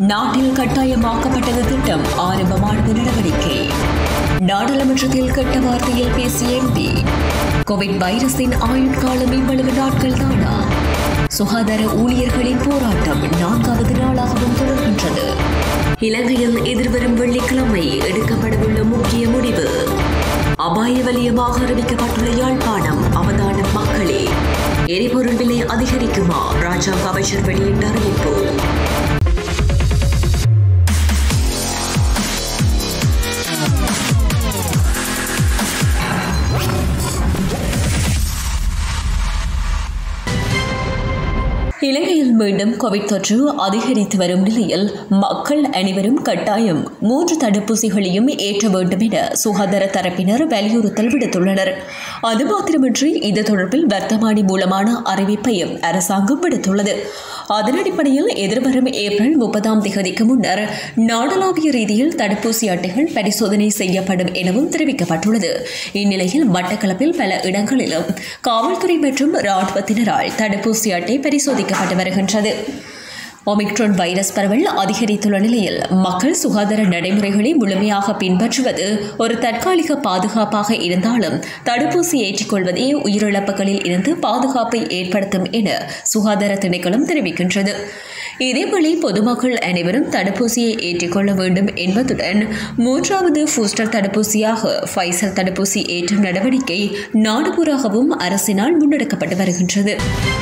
நாட்டில் கட்டாயமாக்கப்பட்டது திட்டம் ஆரம்பமானது நடவடிக்கை நாடாளுமன்றத்தில் கெட்ட வார்த்தையில் பேசிய எம்பி கோவிட் வைரஸின் ஆயுட்காலம் இவ்வளவு நாட்கள் தானா சுகாதார ஊழியர்களின் போராட்டம் நான்காவது நாளாகவும் தொடர்கின்றது இலங்கையில் எதிர்வரும் வெள்ளிக்கிழமை எடுக்கப்படவுள்ள முக்கிய முடிவு அபாய வலியமாக அறிவிக்கப்பட்டுள்ள யாழ்ப்பாணம் அவதானம் மக்களே எரிபொருள் விலை அதிகரிக்குமா ராஜாங்க அமைச்சர் வெளியிட்ட அறிவிப்பு இலங்கையில் மீண்டும் கோவிட் தொற்று அதிகரித்து வரும் நிலையில் மக்கள் அனைவரும் கட்டாயம் மூன்று தடுப்பூசிகளையும் ஏற்ற வேண்டும் என சுகாதார தரப்பினர் வலியுறுத்தல் விடுத்துள்ளனர் அது மாத்திரமின்றி இது தொடர்பில் வர்த்தமானி மூலமான அறிவிப்பையும் அரசாங்கம் விடுத்துள்ளது அதன் அடிப்படையில் எதிர்வரும் ஏப்ரல் முப்பதாம் தேதிக்கு முன்னர் நாடளாவிய ரீதியில் தடுப்பூசி அட்டைகள் பரிசோதனை செய்யப்படும் எனவும் தெரிவிக்கப்பட்டுள்ளது இந்நிலையில் மட்டக்களப்பில் பல இடங்களிலும் காவல்துறை மற்றும் ராணுவத்தினரால் தடுப்பூசி அட்டை பரிசோதிக்கப்பட்டு வருகின்றது ஒமிக்ரான் வைரஸ் பரவல் அதிகரித்துள்ள நிலையில் மக்கள் சுகாதார நடைமுறைகளை முழுமையாக பின்பற்றுவது ஒரு தற்காலிக பாதுகாப்பாக இருந்தாலும் தடுப்பூசி ஏற்றிக்கொள்வதே உயிரிழப்புகளில் இருந்து பாதுகாப்பை ஏற்படுத்தும் என சுகாதார திணைக்களம் தெரிவிக்கின்றது இதேவேளை பொதுமக்கள் அனைவரும் தடுப்பூசியை ஏற்றிக்கொள்ள வேண்டும் என்பதுடன் மூன்றாவது பூஸ்டர் தடுப்பூசியாக ஃபைசர் தடுப்பூசி ஏற்றும் நடவடிக்கை நாடுபூராகவும் அரசினால் முன்னெடுக்கப்பட்டு வருகின்றது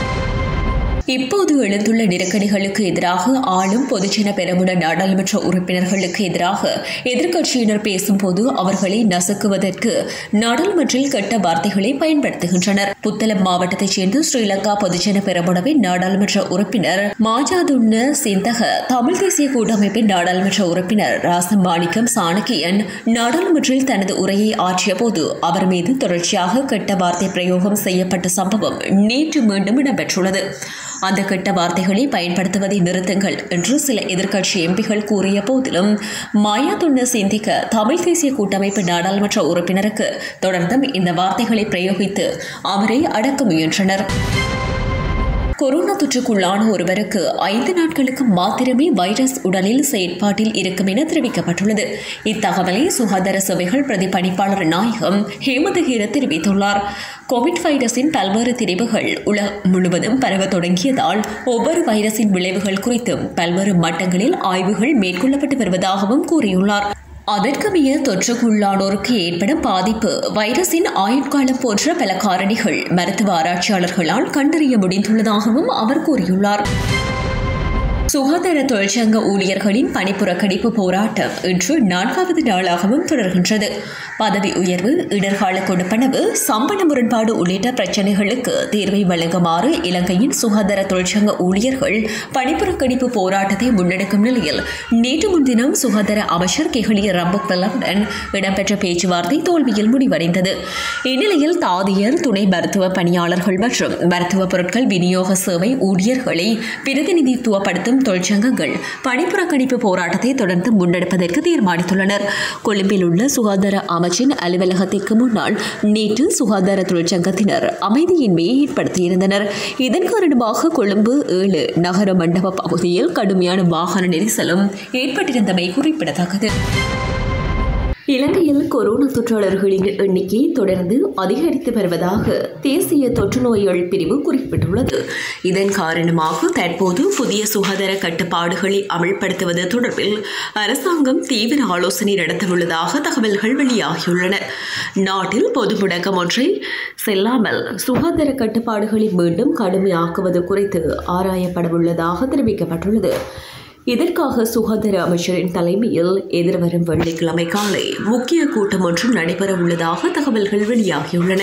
இப்போது எழுந்துள்ள நெருக்கடிகளுக்கு எதிராக ஆளும் பொதுஜன பெரமுன நாடாளுமன்ற உறுப்பினர்களுக்கு எதிராக எதிர்க்கட்சியினர் பேசும்போது அவர்களை நசுக்குவதற்கு நாடாளுமன்றில் கெட்ட வார்த்தைகளை பயன்படுத்துகின்றனர் புத்தளம் மாவட்டத்தைச் சேர்ந்த ஸ்ரீலங்கா பொதுஜன பெரமுனவின் நாடாளுமன்ற உறுப்பினர் மாஜாதுன்ன சிந்தக தமிழ் தேசிய கூட்டமைப்பின் நாடாளுமன்ற உறுப்பினர் ராசம் மாணிக்கம் சாணக்கியன் நாடாளுமன்றில் தனது உரையை ஆற்றிய போது அவர் மீது தொடர்ச்சியாக கெட்ட வார்த்தை பிரயோகம் செய்யப்பட்ட சம்பவம் நேற்று மீண்டும் இடம்பெற்றுள்ளது அந்த கெட்ட வார்த்தைகளை பயன்படுத்துவதை நிறுத்துங்கள் என்று சில எதிர்க்கட்சி எம்பிகள் கூறிய போதிலும் மாயா துண்ண சிந்திக்க தமிழ் தேசிய கூட்டமைப்பு நாடாளுமன்ற உறுப்பினருக்கு தொடர்ந்தும் இந்த வார்த்தைகளை பிரயோகித்து அவரை அடக்க முயன்றனர் கொரோனா தொற்றுக்குள்ளான ஒருவருக்கு ஐந்து நாட்களுக்கு மாத்திரமே வைரஸ் உடலில் செயற்பாட்டில் இருக்கும் என தெரிவிக்கப்பட்டுள்ளது இத்தகவலை சுகாதார சேவைகள் பிரதிபலிப்பாளர் நாயகம் ஹேமந்தகீர தெரிவித்துள்ளார் கோவிட் வைரஸின் பல்வேறு திரிவுகள் உலகம் முழுவதும் பரவ தொடங்கியதால் ஒவ்வொரு வைரஸின் விளைவுகள் குறித்தும் பல்வேறு மட்டங்களில் ஆய்வுகள் மேற்கொள்ளப்பட்டு வருவதாகவும் கூறியுள்ளார் அதற்கமைய தொற்றுக்குள்ளானோருக்கு ஏற்படும் பாதிப்பு வைரஸின் ஆயுட்காலம் போன்ற பல காரணிகள் மருத்துவ ஆராய்ச்சியாளர்களால் கண்டறிய முடிந்துள்ளதாகவும் அவர் கூறியுள்ளார் சுகாதார தொழிற்சங்க ஊழியர்களின் பணிப்புறக்கணிப்பு போராட்டம் இன்று நான்காவது நாளாகவும் தொடர்கின்றது பதவி உயர்வு இடர்கால கொடுப்பனவு சம்பள முரண்பாடு உள்ளிட்ட பிரச்சினைகளுக்கு தீர்வை வழங்குமாறு இலங்கையின் சுகாதார தொழிற்சங்க ஊழியர்கள் பணிப்புறக்கணிப்பு போராட்டத்தை முன்னெடுக்கும் நிலையில் நேற்று முன்தினம் சுகாதார அமைச்சர் கெஹலிய ரம்புக்வெல்லவுடன் இடம்பெற்ற பேச்சுவார்த்தை தோல்வியில் முடிவடைந்தது இந்நிலையில் தாதியர் துணை மருத்துவ பணியாளர்கள் மற்றும் மருத்துவ பொருட்கள் விநியோக சேவை ஊழியர்களை பிரதிநிதித்துவப்படுத்தும் தொழிற்சங்கங்கள் பணிப்புறக்கணிப்பு போராட்டத்தை தொடர்ந்து முன்னெடுப்பதற்கு தீர்மானித்துள்ளனர் கொழும்பில் உள்ள சுகாதார அமைச்சின் அலுவலகத்திற்கு முன்னால் நேற்று சுகாதார தொழிற்சங்கத்தினர் அமைதியின்மையை ஏற்படுத்தியிருந்தனர் இதன் காரணமாக கொழும்பு ஏழு நகர மண்டப பகுதியில் கடுமையான வாகன நெரிசலும் ஏற்பட்டிருந்தமை குறிப்பிடத்தக்கது இலங்கையில் கொரோனா தொற்றாளர்களின் எண்ணிக்கை தொடர்ந்து அதிகரித்து வருவதாக தேசிய தொற்று நோய்கள் பிரிவு குறிப்பிட்டுள்ளது இதன் காரணமாக தற்போது புதிய சுகாதார கட்டுப்பாடுகளை அமல்படுத்துவது தொடர்பில் அரசாங்கம் தீவிர ஆலோசனை நடத்தவுள்ளதாக தகவல்கள் வெளியாகியுள்ளன நாட்டில் பொது முடக்கம் ஒன்றை செல்லாமல் சுகாதார கட்டுப்பாடுகளை மீண்டும் கடுமையாக்குவது குறித்து ஆராயப்படவுள்ளதாக தெரிவிக்கப்பட்டுள்ளது இதற்காக சுகாதார அமைச்சரின் தலைமையில் எதிர்வரும் வெள்ளிக்கிழமை காலை முக்கிய கூட்டம் ஒன்றும் நடைபெற உள்ளதாக தகவல்கள் வெளியாகியுள்ளன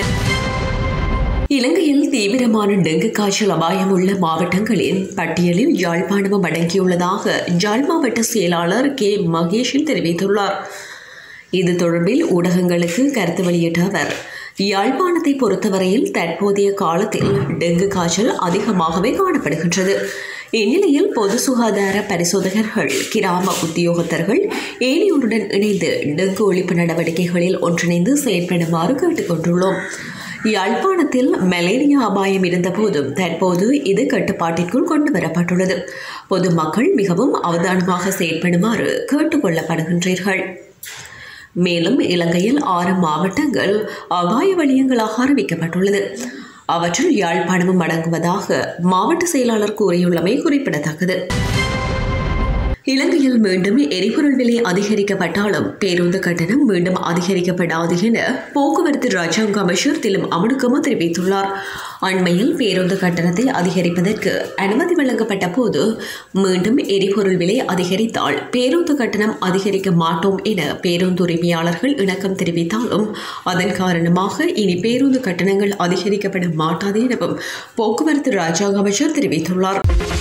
இலங்கையில் தீவிரமான டெங்கு காய்ச்சல் அபாயம் உள்ள மாவட்டங்களின் பட்டியலில் யாழ்ப்பாணமும் அடங்கியுள்ளதாக யாழ் மாவட்ட செயலாளர் கே மகேஷன் தெரிவித்துள்ளார் இது தொடர்பில் ஊடகங்களுக்கு கருத்து வெளியிட்ட அவர் யாழ்ப்பாணத்தை பொறுத்தவரையில் தற்போதைய காலத்தில் டெங்கு காய்ச்சல் அதிகமாகவே காணப்படுகின்றது இந்நிலையில் பொது சுகாதார பரிசோதகர்கள் கிராம உத்தியோகத்தர்கள் ஏனையோருடன் இணைந்து டெங்கு ஒழிப்பு நடவடிக்கைகளில் ஒன்றிணைந்து செயல்படுமாறு கேட்டுக்கொண்டுள்ளோம் யாழ்ப்பாணத்தில் மலேரியா அபாயம் இருந்தபோதும் தற்போது இது கட்டுப்பாட்டிற்குள் கொண்டு வரப்பட்டுள்ளது பொதுமக்கள் மிகவும் அவதானமாக செயற்படுமாறு கேட்டுக்கொள்ளப்படுகின்றீர்கள் மேலும் இலங்கையில் ஆறு மாவட்டங்கள் அபாய வலயங்களாக அறிவிக்கப்பட்டுள்ளது அவற்றில் யாழ்ப்பாணமும் அடங்குவதாக மாவட்ட செயலாளர் கூறியுள்ளமை குறிப்பிடத்தக்கது இலங்கையில் மீண்டும் எரிபொருள் விலை அதிகரிக்கப்பட்டாலும் பேருந்து கட்டணம் மீண்டும் அதிகரிக்கப்படாது என போக்குவரத்து ராஜாங்க அமைச்சர் திலும் அமனுக்கமா தெரிவித்துள்ளார் அண்மையில் பேருந்து கட்டணத்தை அதிகரிப்பதற்கு அனுமதி வழங்கப்பட்ட போது மீண்டும் எரிபொருள் விலை அதிகரித்தால் பேருந்து கட்டணம் அதிகரிக்க மாட்டோம் என பேருந்து உரிமையாளர்கள் இணக்கம் தெரிவித்தாலும் அதன் காரணமாக இனி பேருந்து கட்டணங்கள் அதிகரிக்கப்பட மாட்டாது எனவும் போக்குவரத்து ராஜாங்க அமைச்சர் தெரிவித்துள்ளார்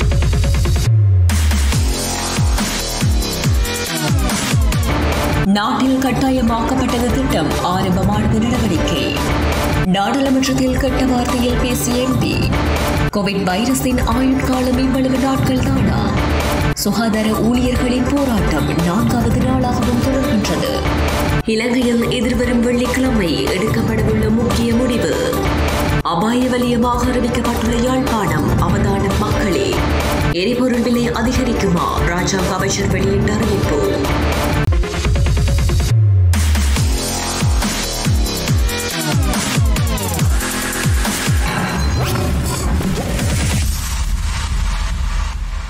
நாட்டில் கட்டாயமாக்கப்பட்டது திட்டம் ஆரம்பமானது நடவடிக்கை நாடாளுமன்றத்தில் கெட்ட வார்த்தையில் பேசிய எம்பி கோவிட் வைரஸின் ஆயுட்காலம் இவ்வளவு நாட்கள் தானா சுகாதார ஊழியர்களின் போராட்டம் நான்காவது நாளாகவும் தொடர்கின்றது இலங்கையில் எதிர்வரும் வெள்ளிக்கிழமை எடுக்கப்படவுள்ள முக்கிய முடிவு அபாய வலியமாக அறிவிக்கப்பட்டுள்ள யாழ்ப்பாணம் அவதானம் மக்களே எரிபொருள் விலை அதிகரிக்குமா ராஜாங்க அமைச்சர் வெளியிட்ட அறிவிப்பு